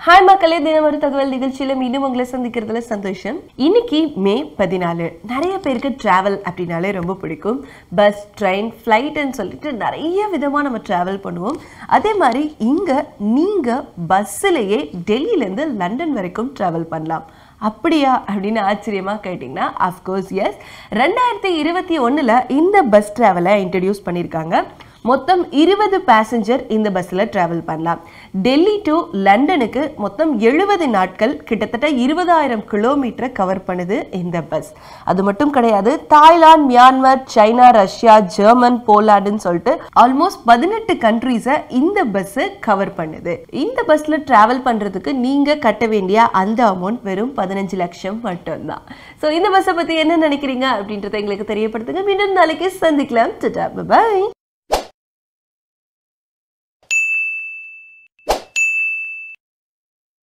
hi மக்களே தினம் ஒரு தகவல் நிகழ்ச்சியில மீண்டும் உங்களை சந்திக்கிறதுல சந்தோஷம் இன்னைக்கு மே பதினாலு நிறைய பேருக்கு டிராவல் அப்படின்னாலே ரொம்ப பிடிக்கும் பஸ் ட்ரெயின் ஃப்ளைட்டுன்னு சொல்லிட்டு நிறைய விதமாக நம்ம டிராவல் பண்ணுவோம் அதே மாதிரி இங்கே நீங்கள் பஸ்ஸிலேயே டெல்லியிலேருந்து லண்டன் வரைக்கும் டிராவல் பண்ணலாம் அப்படியா அப்படின்னு ஆச்சரியமா கேட்டிங்கன்னா அஃப்கோர்ஸ் எஸ் ரெண்டாயிரத்தி இருபத்தி ஒன்றில் இந்த பஸ் ட்ராவலை இன்ட்ரடியூஸ் பண்ணியிருக்காங்க மொத்தம் இருபது பேசஞ்சர் இந்த பஸ்ஸில் ட்ராவல் பண்ணலாம் டெல்லி டு லண்டனுக்கு மொத்தம் எழுபது நாட்கள் கிட்டத்தட்ட இருபதாயிரம் கிலோமீட்டரை கவர் பண்ணுது இந்த பஸ் அது மட்டும் கிடையாது Thailand Myanmar China Russia German போலாண்டுன்னு சொல்லிட்டு ஆல்மோஸ்ட் பதினெட்டு கண்ட்ரீஸை இந்த பஸ் கவர் பண்ணுது இந்த பஸ்ல டிராவல் பண்றதுக்கு நீங்க கட்ட வேண்டிய அந்த அமௌண்ட் வெறும் பதினஞ்சு லட்சம் மட்டும்தான் ஸோ இந்த பஸ்ஸை பத்தி என்ன நினைக்கிறீங்க அப்படின்றத எங்களுக்கு தெரியப்படுத்துங்க மீண்டும் நாளைக்கு சந்திக்கலாம் பாய்